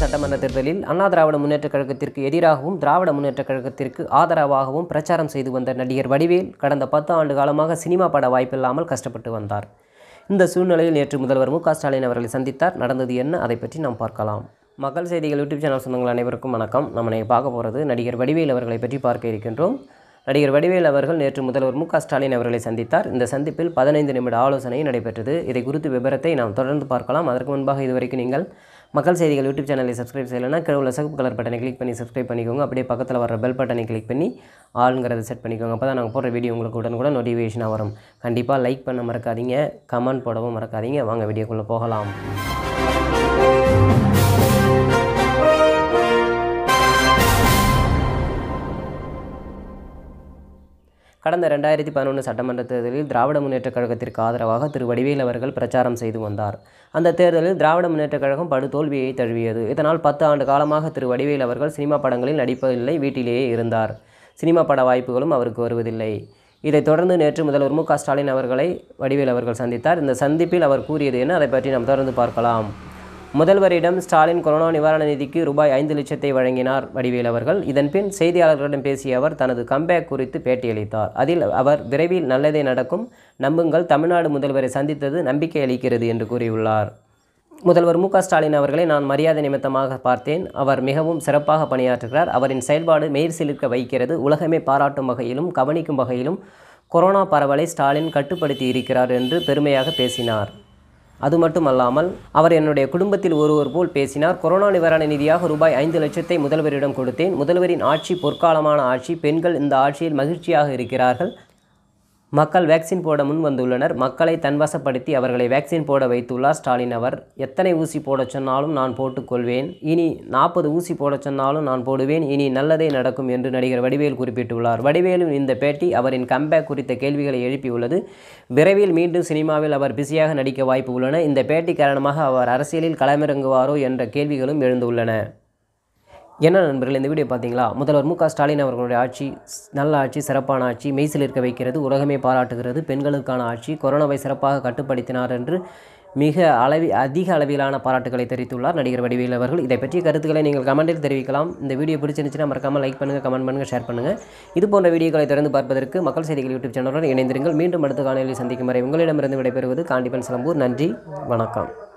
சட்டமன்ற தேர்தலில் அண்ணா திராவிட முன்னேற்றக் கழகத்திற்கு எதிராகவும் திராவிட முன்னேற்றக் கழகத்திற்கு ஆதரவாகவும் பிரச்சாரம் செய்து வந்த நடிகர் வடிவேல் கடந்த பத்து ஆண்டு காலமாக சினிமா பட வாய்ப்பில்லாமல் கஷ்டப்பட்டு வந்தார் இந்த சூழ்நிலையில் நேற்று முதல்வர் மு க ஸ்டாலின் அவர்களை சந்தித்தார் நடந்தது என்ன அதை பற்றி நாம் பார்க்கலாம் மக்கள் செய்திகள் யூடியூப் சேனல் சொந்தங்கள் அனைவருக்கும் வணக்கம் நம்ம இன்னைக்கு பார்க்க போகிறது நடிகர் வடிவேல் அவர்களை பற்றி பார்க்க இருக்கின்றோம் நடிகர் வடிவேல் அவர்கள் நேற்று முதல்வர் மு க ஸ்டாலின் அவர்களை சந்தித்தார் இந்த சந்திப்பில் பதினைந்து நிமிட ஆலோசனை நடைபெற்றது இதை குறித்து விவரத்தை நாம் தொடர்ந்து பார்க்கலாம் அதற்கு முன்பாக இதுவரைக்கும் நீங்கள் மக்கள் செய்திகள் யூடியூப் சேனலை சப்ஸ்கிரைப் செய்யலைன்னா கீழே உள்ள சிவப்பு கலர் பட்டனை கிளிக் பண்ணி சப்ஸ்கிரைப் பண்ணிக்கோங்க அப்படியே பக்கத்தில் வர பெல் பட்டனை கிளிக் பண்ணி ஆளுங்கிறத செட் பண்ணிக்கோங்க அப்போ தான் நாங்கள் போடுற வீடியோ உங்களுக்கு உடனுக்குடன் நோட்டிஃபிகேஷனாக வரும் கண்டிப்பாக லைக் பண்ண மறக்காதீங்க கமெண்ட் போடவும் மறக்காதீங்க வாங்க வீடியோக்குள்ளே போகலாம் கடந்த ரெண்டாயிரத்தி பதினொன்று சட்டமன்ற தேர்தலில் திராவிட முன்னேற்றக் கழகத்திற்கு ஆதரவாக திரு வடிவேல் அவர்கள் பிரச்சாரம் செய்து வந்தார் அந்த தேர்தலில் திராவிட முன்னேற்றக் கழகம் படுதோல்வியை தழுவியது இதனால் பத்து ஆண்டு காலமாக திரு வடிவேல் அவர்கள் சினிமா படங்களில் நடிப்பதில்லை வீட்டிலேயே இருந்தார் சினிமா பட வாய்ப்புகளும் அவருக்கு வருவதில்லை இதைத் தொடர்ந்து நேற்று முதல்வர் மு க ஸ்டாலின் அவர்களை வடிவேல் அவர்கள் சந்தித்தார் இந்த சந்திப்பில் அவர் கூறியது என்ன அதை பற்றி நாம் தொடர்ந்து பார்க்கலாம் முதல்வரிடம் ஸ்டாலின் கொரோனா நிவாரண நிதிக்கு ரூபாய் ஐந்து லட்சத்தை வழங்கினார் வடிவேல் அவர்கள் இதன்பின் செய்தியாளர்களிடம் பேசிய அவர் தனது கம்பேக் குறித்து பேட்டியளித்தார் அதில் அவர் விரைவில் நல்லதே நடக்கும் நம்புங்கள் தமிழ்நாடு முதல்வரை சந்தித்தது நம்பிக்கை அளிக்கிறது என்று கூறியுள்ளார் முதல்வர் மு க ஸ்டாலின் அவர்களை நான் மரியாதை நிமித்தமாக பார்த்தேன் அவர் மிகவும் சிறப்பாக பணியாற்றுகிறார் அவரின் செயல்பாடு மெயில் சிலிர்க்க வைக்கிறது உலகமே பாராட்டும் வகையிலும் கவனிக்கும் வகையிலும் கொரோனா பரவலை ஸ்டாலின் கட்டுப்படுத்தி இருக்கிறார் என்று பெருமையாக பேசினார் அது மட்டுமல்லாமல் அவர் என்னுடைய குடும்பத்தில் ஒருவர் போல் பேசினார் கொரோனா நிவாரண நிதியாக ரூபாய் ஐந்து லட்சத்தை முதல்வரிடம் கொடுத்தேன் முதல்வரின் ஆட்சி பொற்காலமான ஆட்சி பெண்கள் இந்த ஆட்சியில் மகிழ்ச்சியாக இருக்கிறார்கள் மக்கள் வேக்சின் போட முன் வந்துள்ளனர் மக்களை தன்வசப்படுத்தி அவர்களை வேக்சின் போட வைத்துள்ளார் ஸ்டாலின் அவர் எத்தனை ஊசி போடச் சொன்னாலும் நான் போட்டுக்கொள்வேன் இனி நாற்பது ஊசி போடச் சொன்னாலும் நான் போடுவேன் இனி நல்லதே நடக்கும் என்று நடிகர் வடிவேல் குறிப்பிட்டுள்ளார் வடிவேலின் இந்த பேட்டி அவரின் கம்பேக் குறித்த கேள்விகளை எழுப்பியுள்ளது விரைவில் மீண்டும் சினிமாவில் அவர் பிஸியாக நடிக்க வாய்ப்பு உள்ளன இந்த பேட்டி காரணமாக அவர் அரசியலில் களமிறங்குவாரோ என்ற கேள்விகளும் எழுந்துள்ளன என்ன நண்பர்கள் இந்த வீடியோ பார்த்தீங்களா முதல்வர் மு க ஸ்டாலின் அவர்களுடைய ஆட்சி ஸ்- நல்ல ஆட்சி சிறப்பான ஆட்சி மெய்சில் இருக்க வைக்கிறது உலகமே பாராட்டுகிறது பெண்களுக்கான ஆட்சி கொரோனாவை சிறப்பாக கட்டுப்படுத்தினார் என்று மிக அளவி அதிக அளவிலான பாராட்டுகளை தெரிவித்துள்ளார் நடிகர் வடிவேல் அவர்கள் இதை பற்றிய கருத்துக்களை நீங்கள் கமெண்டில் தெரிவிக்கலாம் இந்த வீடியோ பிடிச்சிருந்துச்சுன்னா மறக்காமல் லைக் பண்ணுங்கள் கமெண்ட் பண்ணுங்கள் ஷேர் பண்ணுங்கள் இது போன்ற வீடியோக்களை தொடர்ந்து பார்ப்பதற்கு மக்கள் செய்திகள் யூடியூப் சேனலுடன் இணைந்திருங்கள் மீண்டும் அடுத்த காணொலியில் சந்திக்கும் வரை உங்களிடமிருந்து விடைபெறுவது காண்டிபன் சிலம்பூர் நன்றி வணக்கம்